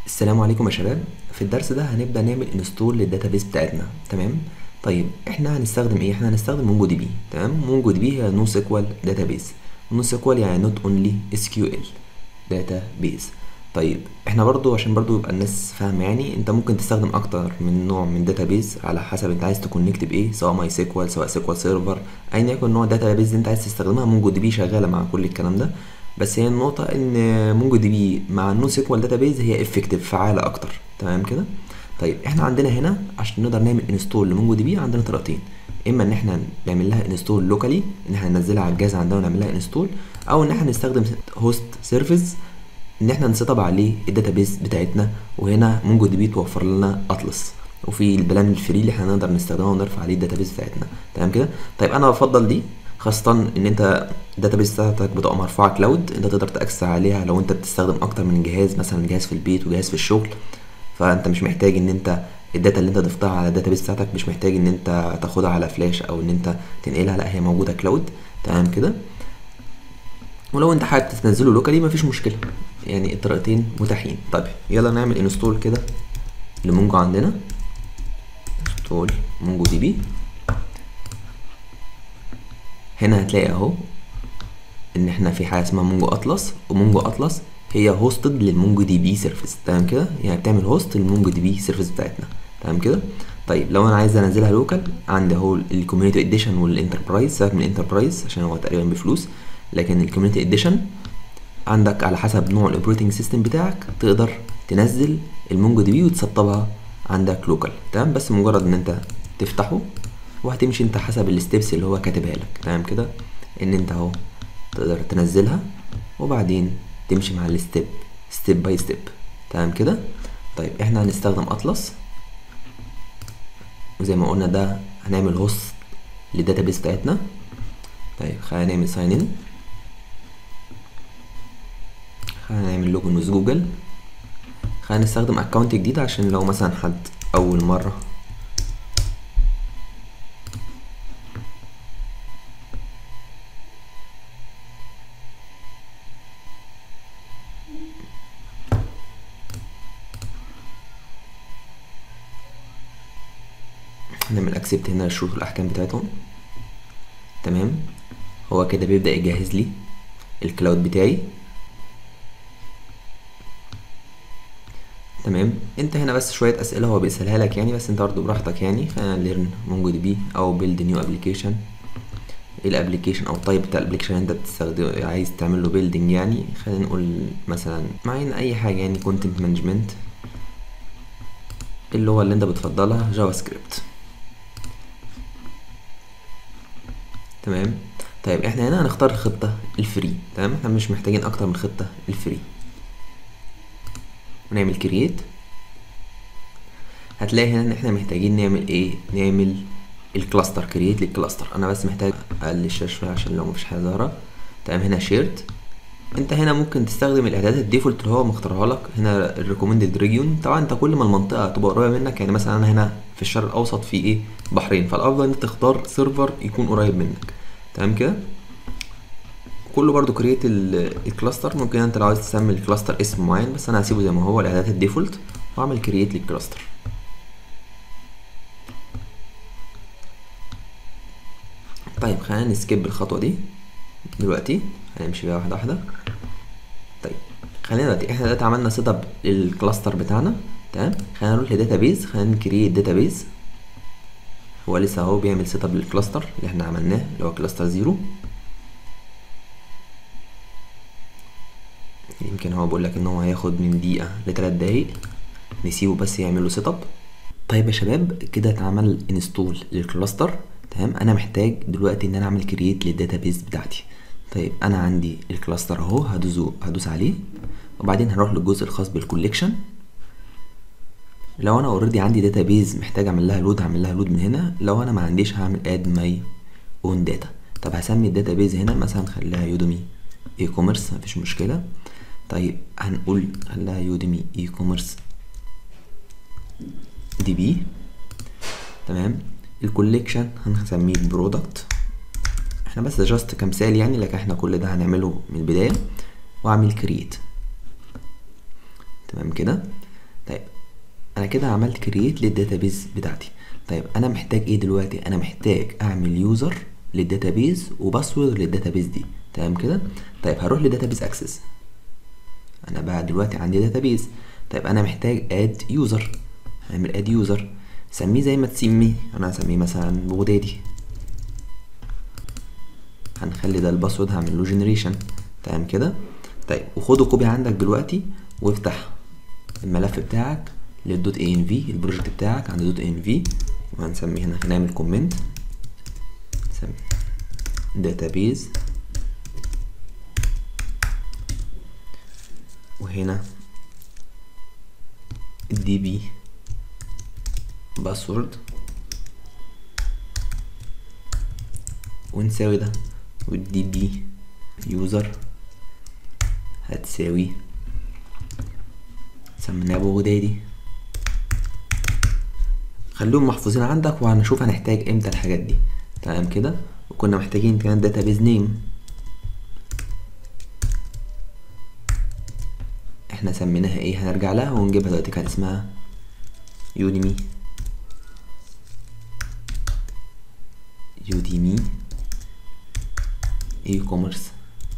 السلام عليكم يا شباب في الدرس ده هنبدأ نعمل انستول للداتابيس بتاعتنا تمام طيب احنا هنستخدم ايه احنا هنستخدم مونجو دي بي تمام مونجو دي بي هي نو سيكوال داتابيس نو سيكوال يعني نوت اونلي اس كيو ال داتابيس طيب احنا برضو عشان برضو يبقى الناس فاهمه يعني انت ممكن تستخدم اكتر من نوع من داتابيس على حسب انت عايز تكونكت بايه سواء ماي سيكوال سواء سيكوال سيرفر ايا يكن نوع الداتابيس اللي انت عايز تستخدمها مونجو دي بي شغاله مع كل الكلام ده بس هي النقطة ان مونجو دي بي مع النو سيكوال داتابيز هي افكتيف فعالة اكتر تمام كده طيب احنا عندنا هنا عشان نقدر نعمل انستول لمونجو دي بي عندنا طريقتين اما ان احنا نعمل لها انستول لوكالي ان احنا ننزلها على الجهاز عندنا ونعمل لها انستول او ان احنا نستخدم هوست سيرفيس ان احنا نسيطب عليه الداتابيز بتاعتنا وهنا مونجو دي بي توفر لنا اطلس وفي البلان الفري اللي احنا نقدر نستخدمه ونرفع عليه الداتابيز بتاعتنا تمام كده طيب انا بفضل دي خاصة ان انت الداتابيس بتاعتك بتبقى مرفوعة كلاود انت تقدر تاكسس عليها لو انت بتستخدم اكتر من جهاز مثلا جهاز في البيت وجهاز في الشغل فانت مش محتاج ان انت الداتا اللي انت ضفتها على الداتابيس بتاعتك مش محتاج ان انت تاخدها على فلاش او ان انت تنقلها لا هي موجودة كلاود تمام كده ولو انت حابب تنزله لوكالي مفيش مشكلة يعني الطريقتين متاحين طيب يلا نعمل انستول كده لمونجو عندنا انستول مونجو دي بي هنا هتلاقي اهو ان احنا في حاجه اسمها مونجو اطلس ومونجو اطلس هي هوستد للمونجو دي بي سيرفيس تمام كده يعني بتعمل هوست للمونجو دي بي سيرفيس بتاعتنا تمام كده طيب لو انا عايز انزلها لوكال عندي اهو الكوميونتي اديشن والانتربرايز سيبك من الانتربرايز عشان هو تقريبا بفلوس لكن الكوميونتي اديشن عندك على حسب نوع الاوبريتنج سيستم بتاعك تقدر تنزل المونجو دي بي وتسطبها عندك لوكال تمام بس مجرد ان انت تفتحه وهتمشي انت حسب الستبس اللي هو كاتبها لك تمام كده ان انت اهو تقدر تنزلها وبعدين تمشي مع الستيب ستيب باي ستيب تمام كده طيب احنا هنستخدم اطلس وزي ما قلنا ده هنعمل هوست للداتابيس بتاعتنا طيب خلينا نعمل ساين ان خلينا نعمل لوجن ويز جوجل خلينا نستخدم اكونت جديد عشان لو مثلا حد اول مره نعمل اكسبت هنا الشروط والاحكام بتاعتهم تمام هو كده بيبدا يجهز لي الكلاود بتاعي تمام انت هنا بس شويه اسئله هو بيسالها لك يعني بس انت برضه براحتك يعني خلينا ليرن مونجو دي بي او بيلد نيو ابلكيشن ايه الابلكيشن او التايب بتاع الابلكيشن انت بتستخدم عايز تعمل له بيلدنج يعني خلينا نقول مثلا معانا اي حاجه يعني كونتنت مانجمنت اللغه اللي انت بتفضلها جافا سكريبت تمام طيب احنا هنا هنختار الخطة الفري تمام احنا مش محتاجين اكتر من خطة الفري ونعمل كرييت هتلاقي هنا ان احنا محتاجين نعمل ايه نعمل الكلاستر كرييت للكلاستر انا بس محتاج اقلل الشاشة شوية عشان لو مفيش حاجة ظاهرة تمام هنا شيرت انت هنا ممكن تستخدم الاعدادات الديفولت اللي هو مختارها لك هنا الريكومندد ريجيون طبعا انت كل ما المنطقه تبقى قريبه منك يعني مثلا انا هنا في الشرق الاوسط في ايه بحرين فالافضل ان انت تختار سيرفر يكون قريب منك تمام كده كله برضو كرييت الكلاستر ممكن انت لو عايز تسمي الكلاستر اسم معين بس انا هسيبه زي ما هو الاعدادات الديفولت واعمل كرييت للكلاستر طيب خلينا نسكيب الخطوه دي دلوقتي هنمشي بيها واحده واحده طيب خلينا دلوقتي احنا دلوقتي عملنا سيت اب للكلاستر بتاعنا تمام خلينا نروح لداتابيز خلينا نكريت داتابيز هو لسه اهو بيعمل سيت اب للكلاستر اللي احنا عملناه اللي هو كلاستر زيرو يمكن هو بيقول لك ان هو هياخد من دقيقه لثلاث دقايق نسيبه بس يعمل له سيت اب طيب يا شباب كده اتعمل انستول للكلاستر تمام انا محتاج دلوقتي ان انا اعمل كرييت للداتابيز بتاعتي طيب انا عندي الكلاستر اهو هدوس هدوس عليه وبعدين هروح للجزء الخاص بالكوليكشن لو انا اوريدي عندي داتابيز محتاج اعمل لها لود هعمل لها لود من هنا لو انا ما عنديش هعمل اد ماي اون داتا طب هسمي الداتابيز هنا مثلا خليها يودمي اي كوميرس مفيش مشكله طيب هنقول خليها يودمي اي كوميرس دي بي تمام الكوليكشن هنسميه برودكت احنا بس جاست كمثال يعني لكن احنا كل ده هنعمله من البداية واعمل كرييت تمام كده طيب انا كده عملت كرييت للداتابيز بتاعتي طيب انا محتاج ايه دلوقتي انا محتاج اعمل يوزر للداتابيز وباسورد للداتابيز دي تمام كده طيب هروح لداتابيز اكسس انا بقى دلوقتي عندي داتابيز طيب انا محتاج اد يوزر هعمل اد يوزر سميه زي ما تسميه انا هسميه مثلا بغدادي هنخلي ده الباسورد هعمل له جنريشن تمام كده طيب وخده كوبي عندك دلوقتي وافتح الملف بتاعك للدوت اي ان في البروجكت بتاعك عند دوت اي ان في وهنسميه هنا هنعمل كومنت نسمي داتابيز وهنا الدي بي باسورد ونساوي ده والدي بي يوزر هتساوي سميناه ابو غدادي خليهم محفوظين عندك وهنشوف هنحتاج امتى الحاجات دي تمام كده وكنا محتاجين كمان داتابيز نيم احنا سميناها ايه هنرجع لها ونجيبها دلوقتي كان اسمها يوديمي يوديمي اي كوميرس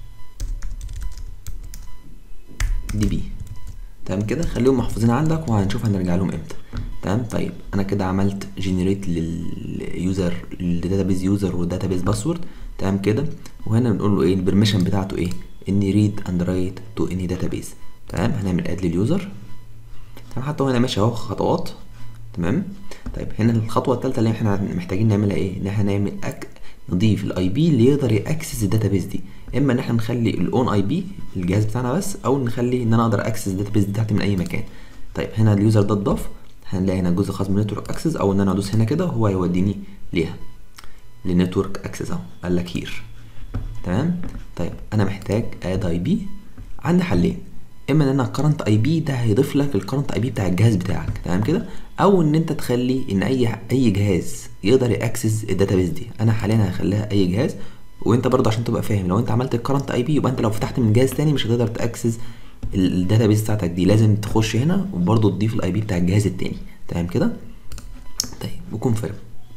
دي بي تمام كده خليهم محفوظين عندك وهنشوف هنرجع لهم امتى تمام طيب انا كده عملت جنريت لليوزر للداتابيز يوزر والداتابيز باسورد تمام كده وهنا بنقول له ايه البرميشن بتاعته ايه اني ريد اند رايت تو اني داتابيز تمام هنعمل اد لليوزر تمام حتى هنا ماشي اهو خطوات تمام طيب هنا الخطوه الثالثه اللي احنا محتاجين نعملها ايه ان احنا نعمل أك... نضيف الاي بي اللي يقدر ياكسس الداتابيز دي اما ان احنا نخلي الاون اي بي الجهاز بتاعنا بس او نخلي ان انا اقدر اكسس الداتابيز بتاعتي من اي مكان طيب هنا اليوزر ده اتضاف هنلاقي هنا جزء خاص بالنتورك اكسس او ان انا ادوس هنا كده وهو هيوديني ليها للنتورك اكسس اهو قال لك هير تمام طيب انا محتاج اد اي بي عندي حلين اما ان انا الكرنت اي بي ده هيضيف لك الكرنت اي بي بتاع الجهاز بتاعك تمام كده او ان انت تخلي ان اي اي جهاز يقدر ياكسس الداتابيز دي انا حاليا هخليها اي جهاز وانت برضه عشان تبقى فاهم لو انت عملت الكرنت اي بي يبقى انت لو فتحت من جهاز تاني مش هتقدر تاكسس الداتابيز بتاعتك دي لازم تخش هنا وبرضه تضيف الاي بي بتاع الجهاز التاني تمام كده طيب وكونفيرم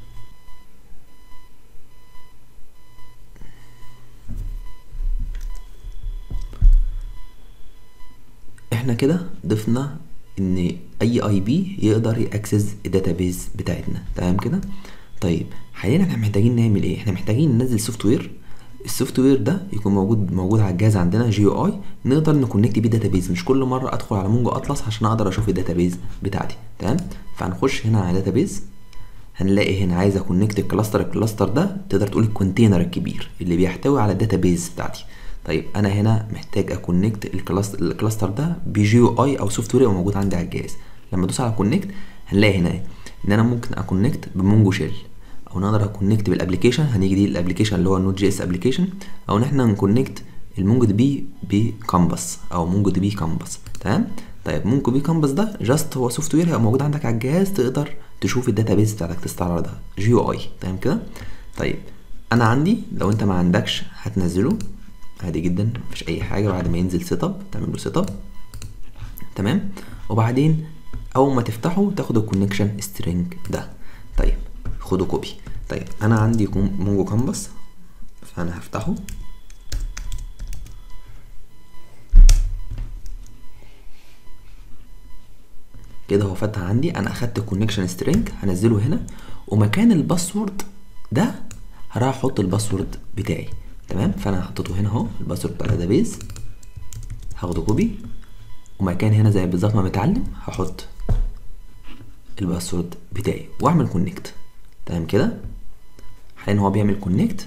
احنا كده ضفنا ان اي اي بي يقدر ياكسس الداتابيز بتاعتنا تمام كده طيب حاليا احنا محتاجين نعمل ايه احنا محتاجين ننزل سوفت وير السوفت وير ده يكون موجود موجود على الجهاز عندنا جي او اي نقدر نكونكت بيه داتابيز مش كل مره ادخل على مونجو اطلس عشان اقدر اشوف الداتابيز بتاعتي تمام فهنخش هنا على داتابيز هنلاقي هنا عايز اكونكت الكلاستر الكلاستر ده تقدر تقول الكونتينر الكبير اللي بيحتوي على الداتابيز بتاعتي طيب انا هنا محتاج اكونكت الكلاستر ده بجي او اي او سوفت وير موجود عندي على الجهاز لما ادوس على كونكت هنلاقي هنا ان انا ممكن اكونكت بمونجو شيل او نقدر اكونكت بالابلكيشن هنيجي دي الابلكيشن اللي هو النوت جي اس ابلكيشن او ان احنا نكونكت المونجو دي بي بكامبس او مونجو دي بي كامبس تمام طيب مونجو بي كامبس ده جاست هو سوفت وير هيبقى موجود عندك على الجهاز تقدر تشوف الداتابيز بتاعتك تستعرضها جي او اي تمام كده طيب انا عندي لو انت ما عندكش هتنزله عادي جدا مفيش اي حاجه بعد ما ينزل سيت اب تعمل له سيت اب تمام وبعدين اول ما تفتحه تاخد الكونكشن سترينج ده طيب خده كوبي طيب انا عندي مونجو كامبس فانا هفتحه كده هو فتح عندي انا اخدت الكونكشن سترينج هنزله هنا ومكان الباسورد ده هروح احط الباسورد بتاعي تمام فانا حطيته هنا اهو الباسورد بتاع الداتابيز هاخده كوبي ومكان هنا زي بالظبط ما متعلم هحط الباسورد بتاعي واعمل كونكت تمام كده حاليا هو بيعمل كونكت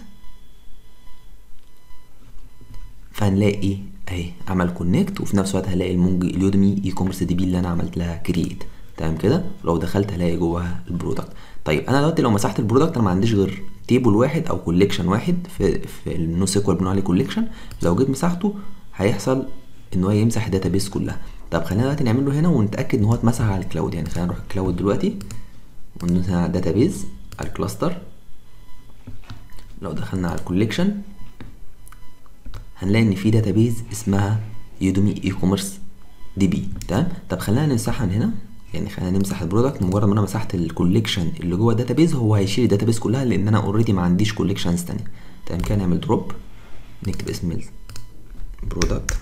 فهنلاقي اهي عمل كونكت وفي نفس الوقت هلاقي المونج اليودمي اي كوميرس دي بي اللي انا عملت لها كرييت تمام كده لو دخلت هلاقي جواها البرودكت طيب انا دلوقتي لو مسحت البرودكت انا ما عنديش غير تيبل واحد او كوليكشن واحد في في النو سيكوال بنقول عليه كوليكشن لو جيت مسحته هيحصل ان هو يمسح الداتابيس كلها طب خلينا دلوقتي نعمل له هنا ونتاكد ان هو اتمسح على الكلاود يعني خلينا نروح الكلاود دلوقتي وندوس على الداتابيز على الكلاستر لو دخلنا على الكوليكشن هنلاقي ان في داتابيز اسمها يودومي اي كوميرس دي بي تمام طب خلينا نمسحها من هنا يعني خلينا نمسح البرودكت مجرد ما انا مسحت الكوليكشن اللي جوه الداتابيز هو هيشيل الداتابيز كلها لان انا اوريدي ما عنديش كوليكشنز تانية تمام كده نعمل دروب نكتب اسم البرودكت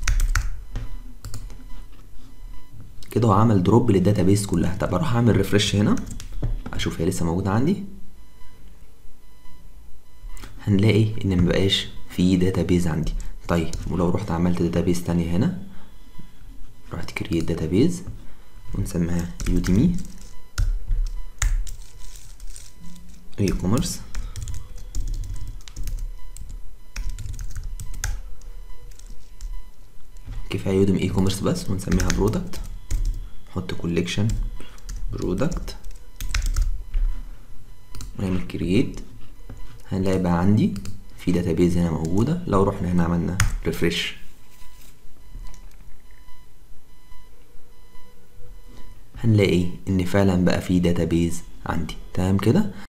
كده هو عمل دروب للداتابيز كلها طب اروح اعمل ريفرش هنا اشوف هي لسه موجوده عندي هنلاقي ان مبقاش في داتابيز عندي طيب ولو رحت عملت داتابيز تانية هنا رحت كرييت داتابيز ونسميها يوديمي اي كوميرس كفايه يوديمي اي كوميرس بس ونسميها برودكت نحط كوليكشن برودكت ونعمل كرييت هنلاقي بقى عندي في داتابيز هنا موجودة لو رحنا هنا عملنا ريفرش هنلاقي ان فعلا بقى في داتابيز عندي تمام كده